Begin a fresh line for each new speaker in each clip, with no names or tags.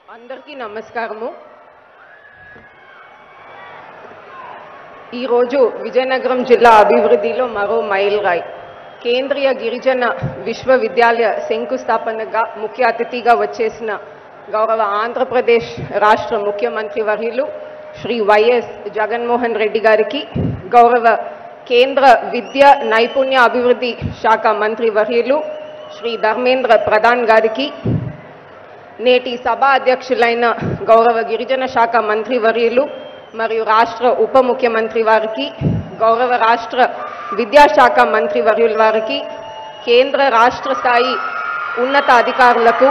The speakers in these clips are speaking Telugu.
అందరికీ నమస్కారము ఈరోజు విజయనగరం జిల్లా అభివృద్ధిలో మరో మైల్ రాయ్ కేంద్రీయ గిరిజన విశ్వవిద్యాలయ శంకుస్థాపనగా ముఖ్య అతిథిగా వచ్చేసిన గౌరవ ఆంధ్రప్రదేశ్ రాష్ట్ర ముఖ్యమంత్రి వర్యులు శ్రీ వైఎస్ జగన్మోహన్ రెడ్డి గారికి గౌరవ కేంద్ర విద్య నైపుణ్య అభివృద్ధి శాఖ మంత్రి వర్యులు శ్రీ ధర్మేంద్ర ప్రధాన్ గారికి నేటి సభ అధ్యక్షులైన గౌరవ గిరిజన శాఖ మంత్రి వర్యులు మరియు రాష్ట్ర ఉప ముఖ్యమంత్రి వారికి గౌరవ రాష్ట్ర విద్యాశాఖ మంత్రి వర్యుల వారికి కేంద్ర రాష్ట్ర స్థాయి ఉన్నత అధికారులకు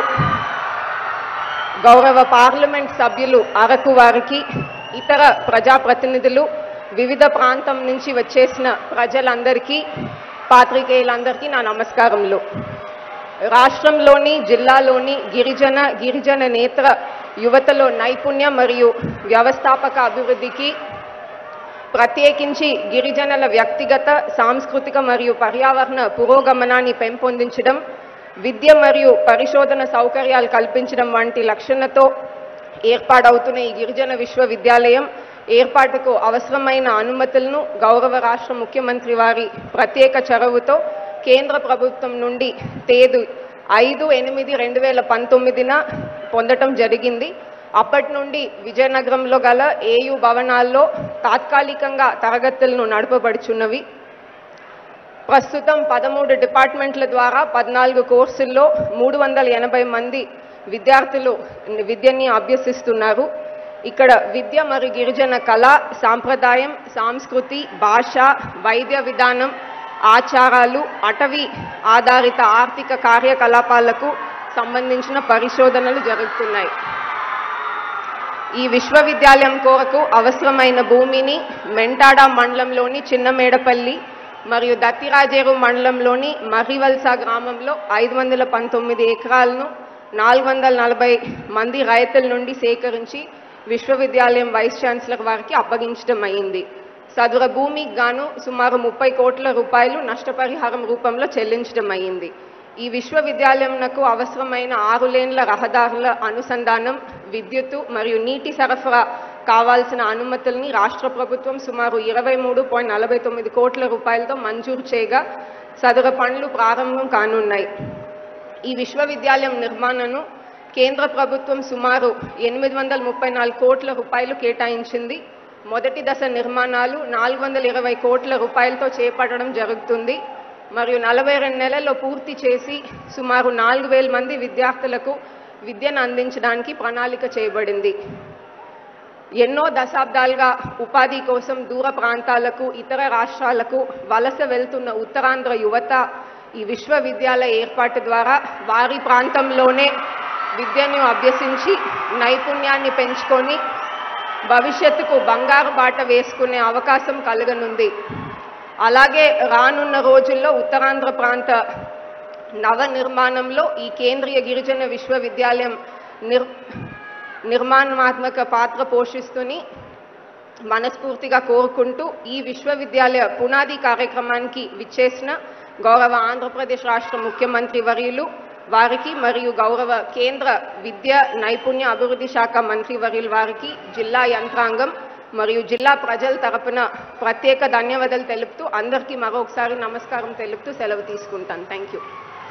గౌరవ పార్లమెంట్ సభ్యులు అరకు వారికి ఇతర ప్రజాప్రతినిధులు వివిధ ప్రాంతం నుంచి వచ్చేసిన ప్రజలందరికీ పాత్రికేయులందరికీ నా నమస్కారములు రాష్ట్రంలోని జిల్లాలోని గిరిజన గిరిజన నేత్ర యువతలో నైపుణ్య మరియు వ్యవస్థాపక అభివృద్ధికి ప్రత్యేకించి గిరిజనుల వ్యక్తిగత సాంస్కృతిక మరియు పర్యావరణ పురోగమనాన్ని పెంపొందించడం విద్య మరియు పరిశోధన సౌకర్యాలు కల్పించడం వంటి లక్ష్యంతో ఏర్పాటవుతున్న ఈ గిరిజన విశ్వవిద్యాలయం ఏర్పాటుకు అవసరమైన అనుమతులను గౌరవ రాష్ట్ర ముఖ్యమంత్రి వారి ప్రత్యేక చొరవతో కేంద్ర ప్రభుత్వం నుండి తేదీ ఐదు ఎనిమిది రెండు వేల పంతొమ్మిదిన పొందటం జరిగింది అప్పటి నుండి విజయనగరంలో గల ఏయు భవనాల్లో తాత్కాలికంగా తరగతులను నడపబడుచున్నవి ప్రస్తుతం పదమూడు డిపార్ట్మెంట్ల ద్వారా పద్నాలుగు కోర్సుల్లో మూడు వందల ఎనభై మంది విద్యార్థులు విద్యని అభ్యసిస్తున్నారు ఇక్కడ విద్య మరియు గిరిజన కళ సాంప్రదాయం సాంస్కృతి భాష వైద్య విధానం ఆచారాలు అటవీ ఆధారిత ఆర్థిక కార్యకలాపాలకు సంబంధించిన పరిశోధనలు జరుగుతున్నాయి ఈ విశ్వవిద్యాలయం కొరకు అవసరమైన భూమిని మెంటాడ మండలంలోని చిన్నమేడపల్లి మరియు దత్తిరాజేరు మండలంలోని మర్రివల్స గ్రామంలో ఐదు వందల పంతొమ్మిది ఎకరాలను నాలుగు వందల నలభై మంది రైతుల నుండి సేకరించి విశ్వవిద్యాలయం వైస్ ఛాన్సలర్ వారికి అప్పగించడం అయింది సదర భూమికి గాను సుమారు ముప్పై కోట్ల రూపాయలు నష్టపరిహారం రూపంలో చెల్లించడం అయింది ఈ విశ్వవిద్యాలయంకు అవసరమైన ఆరు లేన్ల రహదారుల అనుసంధానం విద్యుత్తు మరియు నీటి సరఫరా కావాల్సిన అనుమతుల్ని రాష్ట్ర ప్రభుత్వం సుమారు ఇరవై మూడు పాయింట్ నలభై తొమ్మిది కోట్ల రూపాయలతో మంజూరు చేయగా సదరు పనులు ప్రారంభం కానున్నాయి ఈ విశ్వవిద్యాలయం నిర్మాణను కేంద్ర ప్రభుత్వం సుమారు ఎనిమిది వందల ముప్పై నాలుగు కోట్ల రూపాయలు కేటాయించింది మొదటి దశ నిర్మాణాలు నాలుగు వందల ఇరవై కోట్ల రూపాయలతో చేపట్టడం జరుగుతుంది మరియు నలభై రెండు నెలల్లో పూర్తి చేసి సుమారు నాలుగు వేల మంది విద్యార్థులకు విద్యను అందించడానికి ప్రణాళిక చేయబడింది ఎన్నో దశాబ్దాలుగా ఉపాధి కోసం దూర ప్రాంతాలకు ఇతర రాష్ట్రాలకు వలస వెళ్తున్న ఉత్తరాంధ్ర యువత ఈ విశ్వవిద్యాలయ ఏర్పాటు ద్వారా వారి ప్రాంతంలోనే విద్యను అభ్యసించి నైపుణ్యాన్ని పెంచుకొని భవిష్యత్తుకు బంగారు బాట వేసుకునే అవకాశం కలగనుంది అలాగే రానున్న రోజుల్లో ఉత్తరాంధ్ర ప్రాంత నవ నిర్మాణంలో ఈ కేంద్రీయ గిరిజన విశ్వవిద్యాలయం నిర్ నిర్మాణాత్మక పాత్ర పోషిస్తూని మనస్ఫూర్తిగా కోరుకుంటూ ఈ విశ్వవిద్యాలయ పునాది కార్యక్రమానికి విచ్చేసిన గౌరవ ఆంధ్రప్రదేశ్ రాష్ట్ర ముఖ్యమంత్రి వర్యులు వారికి మరియు గౌరవ కేంద్ర విద్య నైపుణ్య అభివృద్ధి శాఖ మంత్రి వర్యుల వారికి జిల్లా యంత్రాంగం మరియు జిల్లా ప్రజల తరపున ప్రత్యేక ధన్యవాదాలు తెలుపుతూ అందరికీ మరొకసారి నమస్కారం తెలుపుతూ సెలవు తీసుకుంటాను థ్యాంక్ యూ